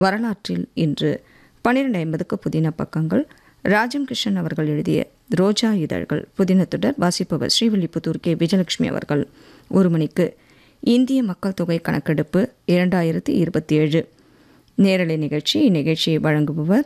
வரலாற்றில் இன்று பன்னிரெண்டு ஐம்பதுக்கு புதின பக்கங்கள் ராஜம் கிருஷ்ணன் அவர்கள் எழுதிய ரோஜா இதழ்கள் புதினத்துடன் வாசிப்பவர் ஸ்ரீவில்லிபுத்தூர் கே விஜயலட்சுமி அவர்கள் ஒரு மணிக்கு இந்திய மக்கள் தொகை கணக்கெடுப்பு இரண்டாயிரத்தி இருபத்தி ஏழு நேரலை நிகழ்ச்சி இந்நிகழ்ச்சியை வழங்குபவர்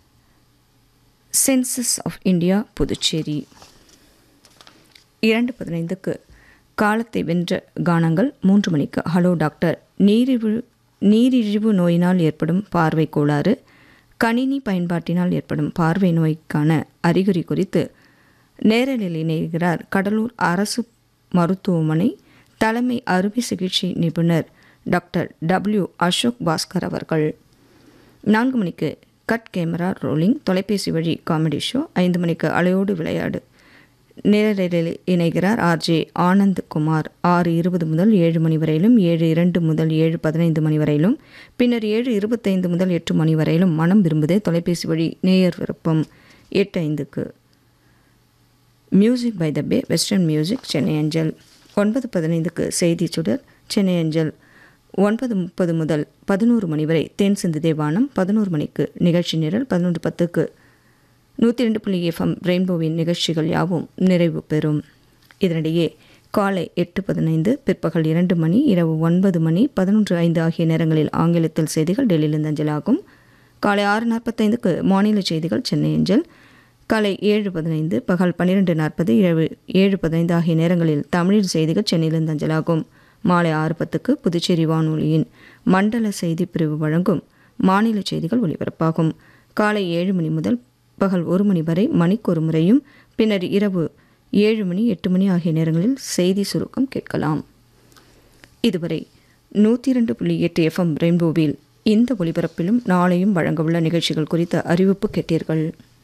சென்சஸ் ஆஃப் இந்தியா புதுச்சேரி இரண்டு பதினைந்துக்கு காலத்தை வென்ற கானங்கள் மூன்று மணிக்கு ஹலோ டாக்டர் நீரிழிவு நீரிழிவு நோயினால் ஏற்படும் பார்வை கோளாறு கணினி பயன்பாட்டினால் ஏற்படும் பார்வை நோய்க்கான அறிகுறி குறித்து நேரலில் இணைகிறார் கடலூர் அரசு மருத்துவமனை தலைமை அறுவை சிகிச்சை நிபுணர் டாக்டர் டபிள்யூ அசோக் பாஸ்கர் அவர்கள் நான்கு மணிக்கு கட் கேமரா ரோலிங் தொலைபேசி வழி காமெடி ஷோ ஐந்து மணிக்கு அலையோடு விளையாடு நேரலில் இணைகிறார் ஆர்ஜே ஆனந்த் குமார் ஆறு இருபது முதல் ஏழு மணி வரையிலும் ஏழு இரண்டு முதல் ஏழு பதினைந்து மணி வரையிலும் பின்னர் ஏழு இருபத்தைந்து முதல் எட்டு மணி வரையிலும் மனம் விரும்புதே தொலைபேசி வழி நேயர் விருப்பம் எட்டு ஐந்துக்கு music by the bay western music Chennai அஞ்சல் ஒன்பது பதினைந்துக்கு செய்தி சுடர் சென்னை அஞ்சல் ஒன்பது முப்பது முதல் பதினோரு மணி வரை தேன் சிந்து தேவானம் பதினோரு மணிக்கு நிகழ்ச்சி நிரல் பதினொன்று பத்துக்கு நூற்றி ரெண்டு புள்ளி எஃப்எம் ரெயின்போவின் நிகழ்ச்சிகள் யாவும் நிறைவு பெறும் இதனிடையே காலை எட்டு பதினைந்து பிற்பகல் இரண்டு மணி இரவு ஒன்பது மணி பதினொன்று ஐந்து ஆகிய நேரங்களில் ஆங்கிலத்தில் செய்திகள் டெல்லியிலிருந்து அஞ்சலாகும் காலை ஆறு நாற்பத்தைந்துக்கு மாநில செய்திகள் சென்னை அஞ்சல் காலை ஏழு பதினைந்து பகல் பன்னிரெண்டு நாற்பது இரவு ஏழு பதினைந்து ஆகிய நேரங்களில் தமிழில் செய்திகள் சென்னையிலிருந்து அஞ்சலாகும் மாலை ஆறு பத்துக்கு புதுச்சேரி வானொலியின் மண்டல செய்தி பிரிவு வழங்கும் மாநில செய்திகள் ஒலிபரப்பாகும் காலை ஏழு மணி முதல் பகல் ஒரு மணி வரை மணிக்கு ஒரு முறையும் பின்னர் இரவு ஏழு மணி எட்டு மணி ஆகிய நேரங்களில் செய்தி சுருக்கம் கேட்கலாம் இதுவரை நூற்றி இரண்டு புள்ளி எட்டு எஃப்எம் ரெயின்போவில் இந்த ஒலிபரப்பிலும் நாளையும் வழங்கவுள்ள நிகழ்ச்சிகள் குறித்த அறிவிப்பு கேட்டீர்கள்